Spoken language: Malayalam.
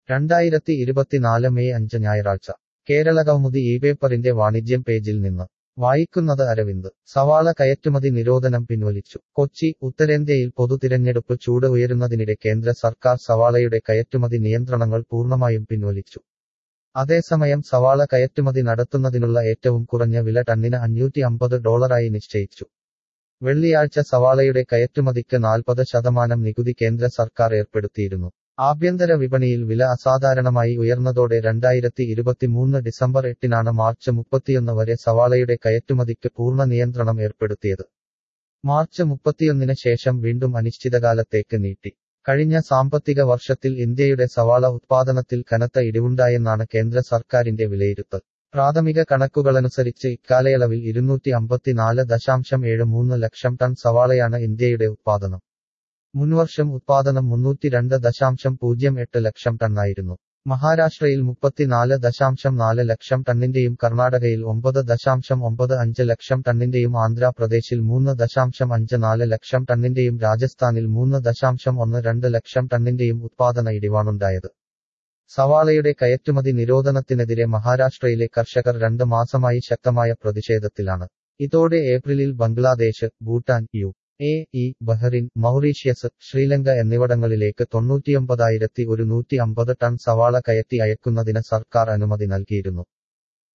രണ്ടായിരത്തി ഇരുപത്തിനാല് മെയ് അഞ്ച് ഞായറാഴ്ച കേരളകൗമുദി ഈ പേപ്പറിന്റെ വാണിജ്യം പേജിൽ നിന്ന് വായിക്കുന്നത് അരവിന്ദ് സവാള കയറ്റുമതി നിരോധനം പിൻവലിച്ചു കൊച്ചി ഉത്തരേന്ത്യയിൽ പൊതുതിരഞ്ഞെടുപ്പ് ചൂട് ഉയരുന്നതിനിടെ കേന്ദ്ര സർക്കാർ സവാളയുടെ കയറ്റുമതി നിയന്ത്രണങ്ങൾ പൂർണ്ണമായും പിൻവലിച്ചു അതേസമയം സവാള കയറ്റുമതി നടത്തുന്നതിനുള്ള ഏറ്റവും കുറഞ്ഞ വില ടണ്ണിന് അഞ്ഞൂറ്റി അമ്പത് ഡോളറായി നിശ്ചയിച്ചു വെള്ളിയാഴ്ച സവാളയുടെ കയറ്റുമതിക്ക് നാൽപ്പത് ശതമാനം നികുതി കേന്ദ്ര സർക്കാർ ഏർപ്പെടുത്തിയിരുന്നു ആഭ്യന്തര വിപണിയിൽ വില അസാധാരണമായി ഉയർന്നതോടെ രണ്ടായിരത്തി ഇരുപത്തിമൂന്ന് ഡിസംബർ എട്ടിനാണ് മാർച്ച് മുപ്പത്തിയൊന്ന് വരെ സവാളയുടെ കയറ്റുമതിക്ക് പൂർണ്ണ നിയന്ത്രണം ഏർപ്പെടുത്തിയത് മാർച്ച് മുപ്പത്തിയൊന്നിന് ശേഷം വീണ്ടും അനിശ്ചിതകാലത്തേക്ക് നീട്ടി കഴിഞ്ഞ സാമ്പത്തിക വർഷത്തിൽ ഇന്ത്യയുടെ സവാള ഉത്പാദനത്തിൽ കനത്ത ഇടിവുണ്ടായെന്നാണ് കേന്ദ്ര സർക്കാരിന്റെ വിലയിരുത്തൽ പ്രാഥമിക കണക്കുകളനുസരിച്ച് ഇക്കാലയളവിൽ ഇരുന്നൂറ്റി അമ്പത്തിനാല് ദശാംശം ഏഴ് മൂന്ന് ലക്ഷം ടൺ സവാളയാണ് ഇന്ത്യയുടെ ഉത്പാദനം മുൻവർഷം ഉത്പാദനം മുന്നൂറ്റി രണ്ട് ദശാംശം പൂജ്യം എട്ട് ലക്ഷം ടണ്ണായിരുന്നു മഹാരാഷ്ട്രയിൽ മുപ്പത്തിനാല് ദശാംശം നാല് ലക്ഷം ടണ്ണിന്റെയും കർണാടകയിൽ ഒമ്പത് ദശാംശം ഒമ്പത് അഞ്ച് ലക്ഷം ടണ്ണിന്റെയും ആന്ധ്രാപ്രദേശിൽ മൂന്ന് ദശാംശം അഞ്ച് നാല് ലക്ഷം ടണ്ണിന്റെയും രാജസ്ഥാനിൽ മൂന്ന് ദശാംശം ഒന്ന് രണ്ട് ലക്ഷം ടണ്ണിന്റെയും ഉത്പാദന ഇടിവാണുണ്ടായത് സവാളയുടെ കയറ്റുമതി നിരോധനത്തിനെതിരെ മഹാരാഷ്ട്രയിലെ കർഷകർ രണ്ട് മാസമായി ശക്തമായ പ്രതിഷേധത്തിലാണ് ഇതോടെ ഏപ്രിലിൽ Bangladesh Bhutan U A E Bahrain Mauritius Sri Lanka എന്നിവിടങ്ങളിലേക്ക് തൊണ്ണൂറ്റിയൊമ്പതായിരത്തി ഒരുന്നൂറ്റി അമ്പത് ടൺ സവാള കയറ്റി അയക്കുന്നതിന് സർക്കാർ അനുമതി നൽകിയിരുന്നു